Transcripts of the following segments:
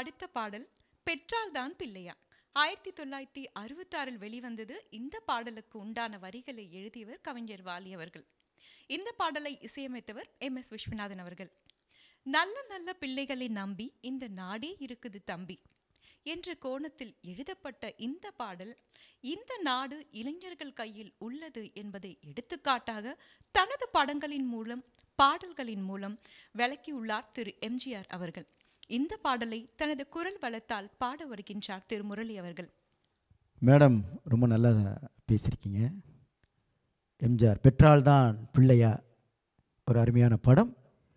அடுத்த பாடல் பெற்றால்தான் பிள்ளையா ஆயிரத்தி தொள்ளாயிரத்தி அறுபத்தாறில் வெளிவந்தது இந்த பாடலுக்கு உண்டான வரிகளை எழுதியவர் கவிஞர் வாலி அவர்கள் இந்த பாடலை இசையமைத்தவர் எம் எஸ் விஸ்வநாதன் அவர்கள் நல்ல நல்ல பிள்ளைகளை நம்பி இந்த நாடே இருக்குது தம்பி என்ற கோணத்தில் எழுதப்பட்ட இந்த பாடல் இந்த நாடு இளைஞர்கள் கையில் உள்ளது என்பதை எடுத்துக்காட்டாக தனது படங்களின் மூலம் பாடல்களின் மூலம் விளக்கியுள்ளார் திரு எம்ஜிஆர் அவர்கள் இந்த பாடலை தனது குரல் வளத்தால் பாட வருகின்றார் திரு முரளி அவர்கள் மேடம் ரொம்ப நல்லா பேசியிருக்கீங்க எம்ஜிஆர் பெற்றால்தான் பிள்ளையா ஒரு அருமையான படம்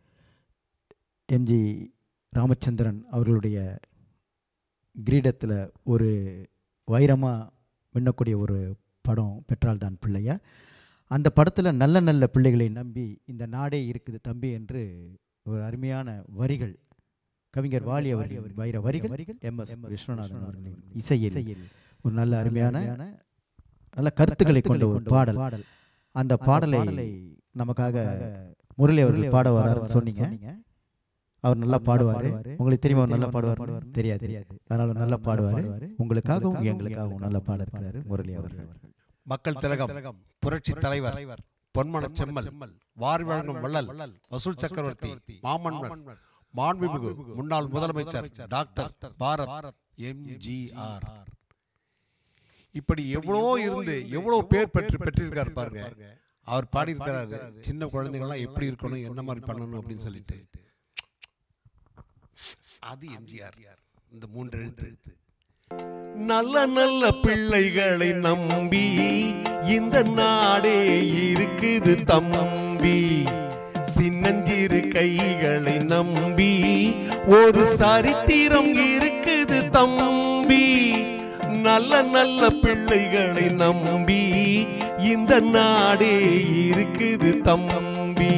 எம்ஜி ராமச்சந்திரன் அவர்களுடைய கிரீடத்தில் ஒரு வைரமாக மின்னக்கூடிய ஒரு படம் பெற்றால்தான் பிள்ளையா அந்த படத்தில் நல்ல நல்ல பிள்ளைகளை நம்பி இந்த நாடே இருக்குது தம்பி என்று ஒரு அருமையான வரிகள் கவிஞர் வாலி அவர்கள் வைர வரிகள் எம் எஸ் விஸ்வநாதன் அவர்களின் இசையில் ஒரு நல்ல அருமையான நல்ல கருத்துக்களை கொண்ட ஒரு பாடல் அந்த பாடலை நமக்காக முரளி அவர்கள் பாட வராருன்னு சொன்னீங்க அவர் நல்லா பாடுவார் உங்களுக்கு தெரியுமா அவர் நல்லா பாடுவார் தெரியாது தெரியாது அதனால நல்லா பாடுவார் உங்களுக்காகவும் எங்களுக்காகவும் நல்லா பாட இருக்கிறாரு முரளி அவர்கள் மக்கள் திலகம் புரட்சி தலைவர் பொன்மன செம்மல் வாரி வழங்கும் வள்ளல் வசூல் சக்கரவர்த்தி மாமன்னர் மாண்புமிகு முன்னாள் முதலமைச்சர் டாக்டர் பாரத் எம்ஜிஆர் இப்படி எவ்வளோ இருந்து எவ்வளோ பேர் பெற்று பெற்றிருக்காரு பாருங்க அவர் பாடியிருக்கிறாரு சின்ன குழந்தைகள்லாம் எப்படி இருக்கணும் என்ன மாதிரி பண்ணணும் அப்படின்னு சொல்லிட்டு அது எம்ஜிஆர் இந்த மூன்று எழுத்து நல்ல நல்ல பிள்ளைகளை நம்பி இந்த நாடே இருக்குது தம்பி சின்னஞ்சிறு கைகளை நம்பி ஒரு சரித்திரம் இருக்குது தம்பி நல்ல நல்ல பிள்ளைகளை நம்பி இந்த நாடே இருக்குது தம்பி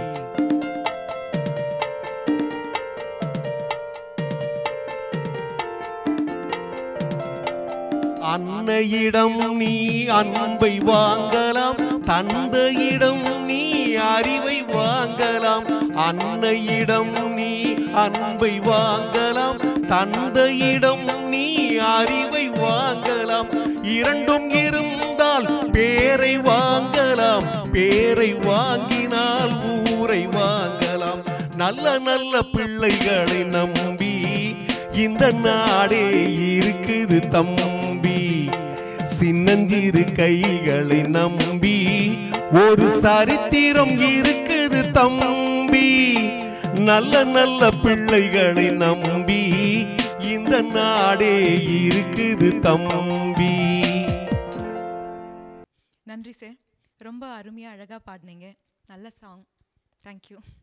அன்னையிடம் நீ அன்பை வாங்கலாம் தந்தையிடம் நீ அறிவை வாங்கலாம் அன்னையிடம் நீ அன்பை வாங்கலாம் தந்தையிடம் நீ அறிவை வாங்கலாம் இரண்டும் இருந்தால் பேரை வாங்கலாம் பேரை வாங்கினால் ஊரை வாங்கலாம் நல்ல நல்ல பிள்ளைகளை நம்பி இந்த நாடே இருக்குது தம்பி சின்னஞ்சிறு கைகளை நம்பி ஒரு சரித்திரம் இருக்குது தம்பி நல்ல நல்ல பிள்ளைகளை நம்பி இந்த நாடே இருக்குது தம்பி நன்றி சார் ரொம்ப அருமையாக அழகாக பாடினீங்க நல்ல சாங் தேங்க்யூ